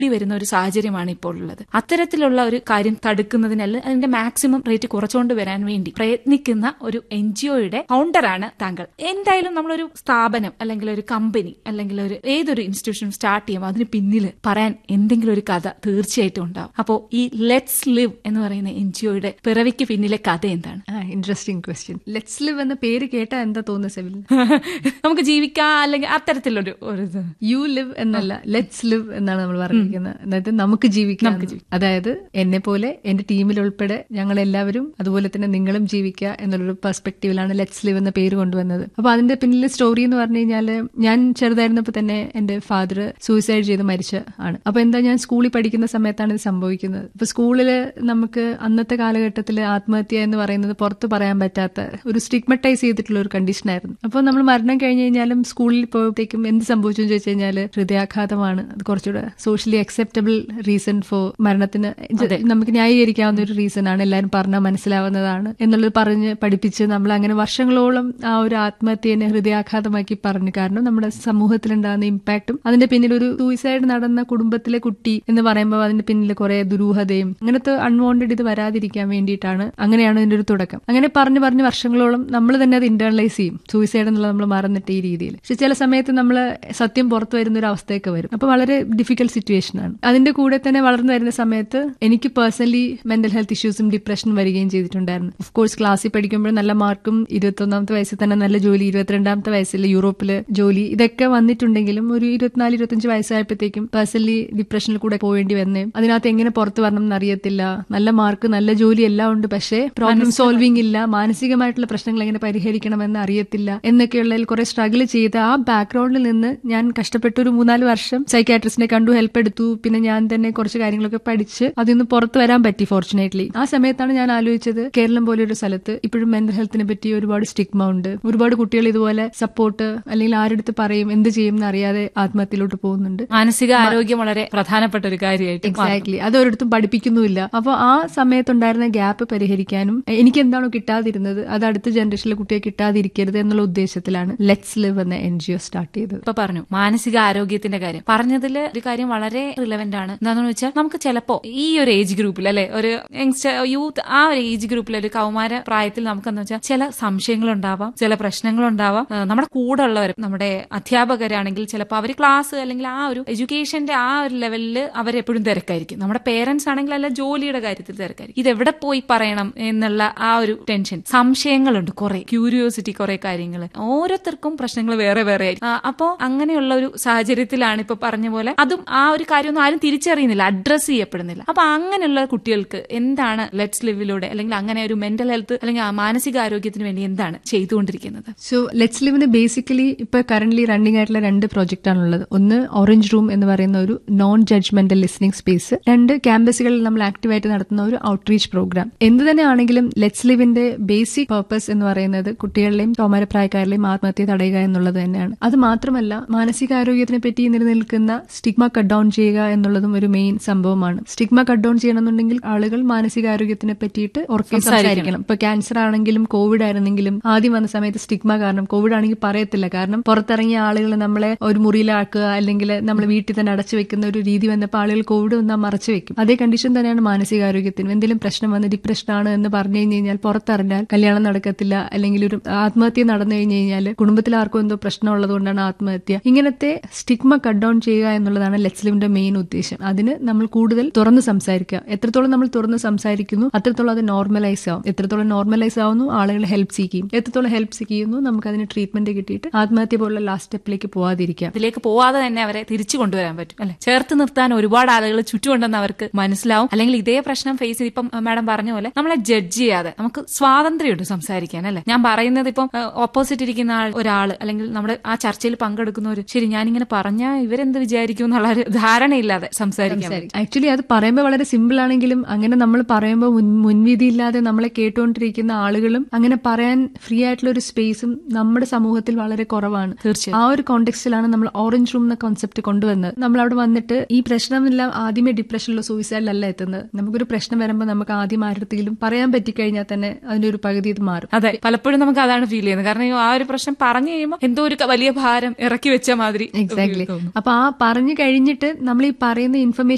വരുന്ന ഒരു സാഹചര്യമാണ് ഇപ്പോൾ ഉള്ളത് അത്തരത്തിലുള്ള ഒരു കാര്യം തടുക്കുന്നതിനല്ല അതിന്റെ മാക്സിമം റേറ്റ് കുറച്ചുകൊണ്ട് വരാൻ വേണ്ടി പ്രയത്നിക്കുന്ന ഒരു എൻ ജി ഒയുടെ ഫൗണ്ടറാണ് താങ്കൾ എന്തായാലും നമ്മളൊരു സ്ഥാപനം അല്ലെങ്കിൽ ഒരു കമ്പനി അല്ലെങ്കിൽ ഒരു ഏതൊരു ഇൻസ്റ്റിറ്റ്യൂഷൻ സ്റ്റാർട്ട് ചെയ്യുമ്പോൾ അതിന് പിന്നിൽ പറയാൻ എന്തെങ്കിലും ഒരു കഥ തീർച്ചയായിട്ടും ഉണ്ടാവും അപ്പോൾ ഈ ലെറ്റ്സ് ലിവ് എന്ന് പറയുന്ന എൻ ജി ഒയുടെ പിറവിക്ക് പിന്നിലെ കഥ എന്താണ് ഇൻട്രസ്റ്റിംഗ് ക്വസ്റ്റ്യൻ ലെറ്റ്സ് ലിവ് എന്ന പേര് കേട്ടാ എന്താ തോന്നുന്നത് സെവിൽ നമുക്ക് ജീവിക്കാം അല്ലെങ്കിൽ അത്തരത്തിലൊരു ഒരു ഇത് യു ലിവ് എന്നല്ല ലെറ്റ്സ് ലിവ് എന്നാണ് നമ്മൾ പറഞ്ഞിരിക്കുന്നത് അതായത് നമുക്ക് ജീവിക്കാം അതായത് എന്നെ പോലെ എന്റെ ടീമിൽ ഉൾപ്പെടെ ഞങ്ങൾ എല്ലാവരും അതുപോലെ തന്നെ നിങ്ങളും ജീവിക്കുക എന്നുള്ളൊരു പെർസ്പെക്ടീവിലാണ് ലെറ്റ്സ് ലിവ് എന്ന പേര് കൊണ്ടുവന്നത് അപ്പൊ അതിന്റെ പിന്നിലെ സ്റ്റോറി എന്ന് പറഞ്ഞു കഴിഞ്ഞാല് ഞാൻ ചെറുതായിരുന്നപ്പോ തന്നെ എന്റെ ഫാദർ സൂയിസൈഡ് ചെയ്ത് മരിച്ച ആണ് അപ്പൊ എന്താ ഞാൻ സ്കൂളിൽ പഠിക്കുന്ന സമയത്താണ് ഇത് സംഭവിക്കുന്നത് അപ്പൊ സ്കൂളില് നമുക്ക് അന്നത്തെ കാലഘട്ടത്തിൽ ആത്മഹത്യ എന്ന് പറയുന്നത് പുറത്ത് പറയാൻ പറ്റാത്ത ഒരു സ്റ്റിഗ്മറ്റൈസ് ചെയ്തിട്ടുള്ള ഒരു കണ്ടീഷൻ ആയിരുന്നു അപ്പോൾ നമ്മൾ മരണം കഴിഞ്ഞ് കഴിഞ്ഞാലും സ്കൂളിൽ പോയപ്പോഴത്തേക്കും എന്ത് സംഭവിച്ചു എന്ന് ചോദിച്ചു കഴിഞ്ഞാൽ ഹൃദയാഘാതമാണ് അത് കുറച്ചുകൂടെ സോഷ്യലി അക്സെപ്റ്റബിൾ റീസൺ ഫോർ മരണത്തിന് ജ- നമുക്ക് ന്യായീകരിക്കാവുന്ന ഒരു റീസൺ ആണ് എല്ലാവരും പറഞ്ഞാൽ മനസ്സിലാവുന്നതാണ് എന്നുള്ളത് പറഞ്ഞ് പഠിപ്പിച്ച് നമ്മൾ അങ്ങനെ വർഷങ്ങളോളം ആ ഒരു ആത്മഹത്യനെ ഹൃദയാഘാതമാക്കി പറഞ്ഞു കാരണം നമ്മുടെ സമൂഹത്തിലുണ്ടാകുന്ന ഇമ്പാക്റ്റും അതിന്റെ പിന്നിൽ ഒരു സൂയിസൈഡ് നടന്ന കുടുംബത്തിലെ കുട്ടി എന്ന് പറയുമ്പോൾ അതിന്റെ പിന്നിൽ കുറെ ദുരൂഹതയും അങ്ങനത്തെ അൺവോണ്ടഡ് ഇത് വരാതിരിക്കാൻ വേണ്ടിയിട്ടാണ് അങ്ങനെയാണ് ഇതിന്റെ ഒരു തുടക്കം അങ്ങനെ പറഞ്ഞു പറഞ്ഞ് വർഷങ്ങളോളം നമ്മൾ തന്നെ അത് ഇന്റേണലൈസ് ചെയ്യും സൂയിസൈഡ് എന്നുള്ളത് നമ്മൾ മറന്നിട്ട് ഈ രീതിയിൽ പക്ഷെ ചില സമയത്ത് നമ്മൾ സത്യം പുറത്തു വരുന്ന ഒരു അവസ്ഥയൊക്കെ വരും അപ്പൊ വളരെ ഡിഫിക്കൽട്ട് സിറ്റുവേഷൻ ആണ് അതിന്റെ കൂടെ തന്നെ വളർന്നു വരുന്ന സമയത്ത് എനിക്ക് പേഴ്സണലി മെന്റൽ ഹെൽത്ത് ഇഷ്യൂസും ഡിപ്രഷനും വരികയും ചെയ്തിട്ടുണ്ടായിരുന്നു ഓഫ് കോഴ്സ് ക്ലാസ്സിൽ പഠിക്കുമ്പോൾ നല്ല മാർക്കും ഇരുപത്തൊന്നാമത്തെ വയസ്സിൽ തന്നെ നല്ല ജോലി ഇരുപത്തിരണ്ടാമത്തെ വയസ്സിൽ യൂറോപ്പില് ജോലി ഇതൊക്കെ വന്നിട്ടുണ്ടെങ്കിലും ഒരു ഇരുപത്തിനാല് ഇരുപത്തഞ്ച് വയസ്സായപ്പോഴത്തേക്കും പേഴ്സണലി ഡിപ്രഷനിൽ കൂടെ പോവേണ്ടി വന്നേ അതിനകത്ത് എങ്ങനെ പുറത്തു വരണം എന്നറിയത്തില്ല നല്ല മാർക്ക് നല്ല ജോലി എല്ലാം ഉണ്ട് പക്ഷേ പ്രോബ്ലം സോൾവിംഗ് ഇല്ല മാനസികമായിട്ടുള്ള പ്രശ്നങ്ങൾ എങ്ങനെ പരിഹരിക്കണമെന്ന് അറിയത്തില്ല എന്നൊക്കെയുള്ളതിൽ കുറെ സ്ട്രഗിൾ ചെയ്ത് ആ ബാക്ക്ഗ്രൗണ്ടിൽ നിന്ന് ഞാൻ കഷ്ടപ്പെട്ട ഒരു മൂന്നാല് വർഷം സൈക്കാട്രിസ്റ്റിനെ കണ്ടു ഹെൽപ്പ് എടുത്തു പിന്നെ ഞാൻ തന്നെ കുറച്ച് കാര്യങ്ങളൊക്കെ പഠിച്ച് അതിൽ നിന്ന് പുറത്തു വരാൻ പറ്റി ഫോർച്ചുനേറ്റ്ലി ആ സമയത്താണ് ഞാൻ ആലോചിച്ചത് കേരളം പോലെ ഒരു സ്ഥലത്ത് ഇപ്പോഴും മെന്റൽ ഹെൽത്തിനെ പറ്റി ഒരുപാട് സ്റ്റിഗ്മ ഉണ്ട് ഒരുപാട് കുട്ടികൾ ഇതുപോലെ സപ്പോർട്ട് അല്ലെങ്കിൽ ആരെടുത്ത് പറയും എന്ത് ചെയ്യും എന്ന് അറിയാതെ ആത്മഹത്യയിലോട്ട് പോകുന്നുണ്ട് മാനസിക ആരോഗ്യം വളരെ പ്രധാനപ്പെട്ട ഒരു കാര്യമായിട്ട് മാറും. എക്സാക്ട്ലി അത് ഒരിടത്തും പഠിപ്പിക്കുന്നുമില്ല അപ്പോൾ ആ സമയത്തുണ്ടായിരുന്ന ഗ്യാപ്പ് പരിഹരിക്കാനും എനിക്ക് എന്താണോ കിട്ടാതിരുന്നത് അത് അടുത്ത ജനറേഷനിലെ കുട്ടിയെ കിട്ടാതിരിക്കരുത് എന്നുള്ള ഉദ്ദേശത്തിലാണ് ലെറ്റ്സ് ലിവ് എന്ന എൻ ജി ഒ സ്റ്റാർട്ട് ചെയ്തത് ഇപ്പൊ പറഞ്ഞു മാനസിക ആരോഗ്യത്തിന്റെ കാര്യം പറഞ്ഞതിൽ ഒരു കാര്യം വളരെ റിലവന്റ് ആണ് എന്താണെന്ന് വെച്ചാൽ നമുക്ക് ചിലപ്പോ ഈ ഒരു ഏജ് ഗ്രൂപ്പിൽ അല്ലെ ഒരു യങ്സ്റ്റർ യൂത്ത് ആ ഒരു ഏജ് ഗ്രൂപ്പിൽ ഒരു കൗമാര പ്രായത്തിൽ നമുക്ക് എന്താ വെച്ചാൽ ചില സംശയങ്ങൾ ഉണ്ടാവാം ചില പ്രശ്നങ്ങൾ ഉണ്ടാവാം ഏഹ് നമ്മുടെ കൂടെ ഉള്ളവർ നമ്മുടെ അധ്യാപകരാണെങ്കിൽ ചിലപ്പോൾ അവർ ക്ലാസ് അല്ലെങ്കിൽ ആ ഒരു എഡ്യൂക്കേഷന്റെ ആ ഒരു ലെവലിൽ അവരെപ്പോഴും തിരക്കായിരിക്കും നമ്മുടെ പേരൻസ് ആണെങ്കിൽ അല്ല ജോലിയുടെ കാര്യത്തിൽ തിരക്കായിരിക്കും ഇത് എവിടെ പോയി പറയണം എന്നുള്ള ആ ഒരു ടെൻഷൻ സംശയങ്ങളുണ്ട് കുറെ ക്യൂരിയോസിറ്റി കുറെ കാര്യങ്ങൾ ഓരോരുത്തർക്കും പ്രശ്നങ്ങൾ വേറെ വേറെ ആയിരിക്കും ആ, അപ്പോ അങ്ങനെയുള്ള ഒരു സാഹചര്യത്തിലാണ് ഇപ്പൊ പറഞ്ഞ പോലെ അതും ആ ഒരു കാര്യമൊന്നും ആരും തിരിച്ചറിയുന്നില്ല അഡ്രസ് ചെയ്യപ്പെടുന്നില്ല അപ്പൊ അങ്ങനെയുള്ള കുട്ടികൾക്ക് എന്താണ് ലെറ്റ്സ് ലിവിലൂടെ അല്ലെങ്കിൽ അങ്ങനെ ഒരു മെന്റൽ ഹെൽത്ത് അല്ലെങ്കിൽ ആ മാനസിക ആരോഗ്യത്തിന് വേണ്ടി എന്താണ് ചെയ്തുകൊണ്ടിരിക്കുന്നത് സോ ലെറ്റ്സ് ലിവിന് ബേസിക്കലി ഇപ്പൊ കറന്റ് റണ്ണിംഗ് ആയിട്ടുള്ള രണ്ട് പ്രോജക്റ്റ് ആണുള്ളത് ഒന്ന് ഓറഞ്ച് റൂം എന്ന് പറയുന്ന ഒരു നോൺ ജഡ്ജ്മെന്റൽ ലിസണിംഗ് സ്പേസ് രണ്ട് ക്യാമ്പസുകളിൽ നമ്മൾ ആക്റ്റീവായിട്ട് നടത്തുന്ന ഒരു ഔട്ട്റീച്ച് പ്രോഗ്രാം എന്ത് തന്നെ ആണെങ്കിലും ലെറ്റ്സ് ലിവിന്റെ ബേസിക് പർപ്പസ് എന്ന് പറയുന്നത് കുട്ടികളിലെയും കൗമാരപ്രായക്കാരിലെയും ആത്മഹത്യ തടയുക എന്നുള്ളത് തന്നെയാണ് അത് മാത്രമല്ല മാനസികാരോഗ്യത്തിനെ പറ്റി നിലനിൽക്കുന്ന സ്റ്റിഗ്മ കട്ട് ഡൗൺ ചെയ്യുക എന്നുള്ളതും ഒരു മെയിൻ സംഭവമാണ് സ്റ്റിഗ്മ കട്ട് ഡൗൺ ചെയ്യണമെന്നുണ്ടെങ്കിൽ ആളുകൾ മാനസികാരോഗ്യത്തിനെ പറ്റിയിട്ട് ഉറക്കെ സംസാരിക്കണം ഇപ്പൊ ക്യാൻസർ ആണെങ്കിലും കോവിഡ് ആയിരുന്നെങ്കിലും ആദ്യം വന്ന സമയത്ത് സ്റ്റിഗ്മ കാരണം കോവിഡ് ആണെങ്കിൽ പറയത്തില്ല കാരണം പുറത്തിറങ്ങിയ ആളുകൾ നമ്മളെ ഒരു മുറിയിലാക്കുക അല്ലെങ്കിൽ നമ്മൾ വീട്ടിൽ തന്നെ അടച്ചു വെക്കുന്ന ഒരു രീതി വന്നപ്പോൾ ആളുകൾ കോവിഡ് വന്നാൽ മറച്ചു വെക്കും അതേ കണ്ടീഷൻ തന്നെയാണ് മാനസികാരോഗ്യത്തിനും എന്തെങ്കിലും പ്രശ്നം വന്ന് ഡിപ്രഷൻ ആണ് എന്ന് പറഞ്ഞു കഴിഞ്ഞ് കഴിഞ്ഞാൽ പുറത്തറിഞ്ഞാൽ കല്യാണം നടക്കത്തില്ല അല്ലെങ്കിൽ ഒരു ആത്മഹത്യ നടന്നു കഴിഞ്ഞ് കഴിഞ്ഞാൽ കുടുംബത്തിൽ ആർക്കും എന്തോ പ്രശ്നമുള്ളത് കൊണ്ടാണ് ആത്മഹത്യ ഇങ്ങനത്തെ സ്റ്റിഗ്മ കട്ട് ഡൗൺ ചെയ്യുക എന്നുള്ളതാണ് ലെറ്റ്സ്ലിവിന്റെ മെയിൻ ഉദ്ദേശം അതിന് നമ്മൾ കൂടുതൽ തുറന്ന് സംസാരിക്കുക എത്രത്തോളം നമ്മൾ തുറന്ന് സംസാരിക്കുന്നു അത്രത്തോളം അത് നോർമലൈസ് ആവും എത്രത്തോളം നോർമലൈസ് ആവുന്നു ആളുകൾ ഹെൽപ്പ് സീക്ക് ചെയ്യും എത്രത്തോളം ഹെൽപ്പ് സീക്ക് ചെയ്യുന്നു നമുക്ക് അതിന് ട്രീറ്റ്മെന്റ് കിട്ടിയിട്ട് ആത്മഹത്യ പോലുള്ള ലാസ്റ്റ് സ്റ്റെപ്പിലേക്ക് പോവാതിരിക്കാം അതിലേക്ക് പോവാതെ തന്നെ അവരെ തിരിച്ചു കൊണ്ടുവരാൻ പറ്റും അല്ലെ ചേർത്ത് നിർത്താൻ ഒരുപാട് ആളുകൾ ചുറ്റുമുണ്ടെന്ന് അവർക്ക് മനസ്സിലാവും അല്ലെങ്കിൽ ഇതേ പ്രശ്നം ഫേസ് ചെയ്ത് ഇപ്പം മാഡം പറഞ്ഞ പോലെ നമ്മളെ ജഡ്ജ് ചെയ്യാതെ നമുക്ക് സ്വാതന്ത്ര്യമുണ്ട് സംസാരിക്കാൻ അല്ലെ ഞാൻ പറയുന്നത് ഇപ്പം ഓപ്പോസിറ്റ് ഇരിക്കുന്ന ആൾ ഒരാൾ അല്ലെങ്കിൽ നമ്മുടെ ആ ചർച്ചയിൽ പങ്കെടുക്കുന്നവർ ശരി ഞാനിങ്ങനെ പറഞ്ഞാൽ ഇവരെന്ത് വിചാരിക്കും എന്നുള്ള ഒരു ധാരണയില്ലാതെ സംസാരിക്കാൻ പറ്റും. ആക്ച്വലി അത് പറയുമ്പോൾ വളരെ സിമ്പിൾ ആണെങ്കിലും അങ്ങനെ നമ്മൾ പറയുമ്പോൾ മുൻ- മുൻവിധിയില്ലാതെ നമ്മളെ കേട്ടുകൊണ്ടിരിക്കുന്ന ആളുകളും അങ്ങനെ പറയാൻ ഫ്രീ ആയിട്ടുള്ള ഒരു സ്പേസും നമ്മുടെ സമൂഹത്തിൽ വളരെ കുറവാണ് തീർച്ചയായും ആ ഒരു കോണ്ടെക്സ്റ്റിലാണ് നമ്മൾ ഓറഞ്ച് റൂം എന്ന കോൺസെപ്റ്റ് കൊണ്ടുവന്നത് നമ്മൾ അവിടെ വന്നിട്ട് ഈ പ്രശ്നമെല്ലാം ആദ്യമേ ഡിപ്രഷനിലോ സൂയിസൈഡിലല്ല എത്തുന്നത് നമുക്കൊരു പ്രശ്നം വരുമ്പോൾ നമുക്ക് ആദ്യം ആരുടെങ്കിലും പറയാൻ പറ്റിക്കഴിഞ്ഞാൽ തന്നെ അതിന്റെ ഒരു പകുതി ഇത് മാറും അതെ പലപ്പോഴും നമുക്ക് അതാണ് ഫീൽ ചെയ്യുന്നത് കാരണം ഈ ആ ഒരു പ്രശ്നം പറഞ്ഞു കഴിയുമ്പോൾ എന്തോ ഒരു ക- വലിയ ഭാരം ഇറക്കി വെച്ച മാതിരി എക്സാക്ട്ലി തോന്നും അപ്പൊ ആ പറഞ്ഞു കഴിഞ്ഞിട്ട് നമ്മൾ ഈ പറയുന്ന ഇൻഫർമേഷൻ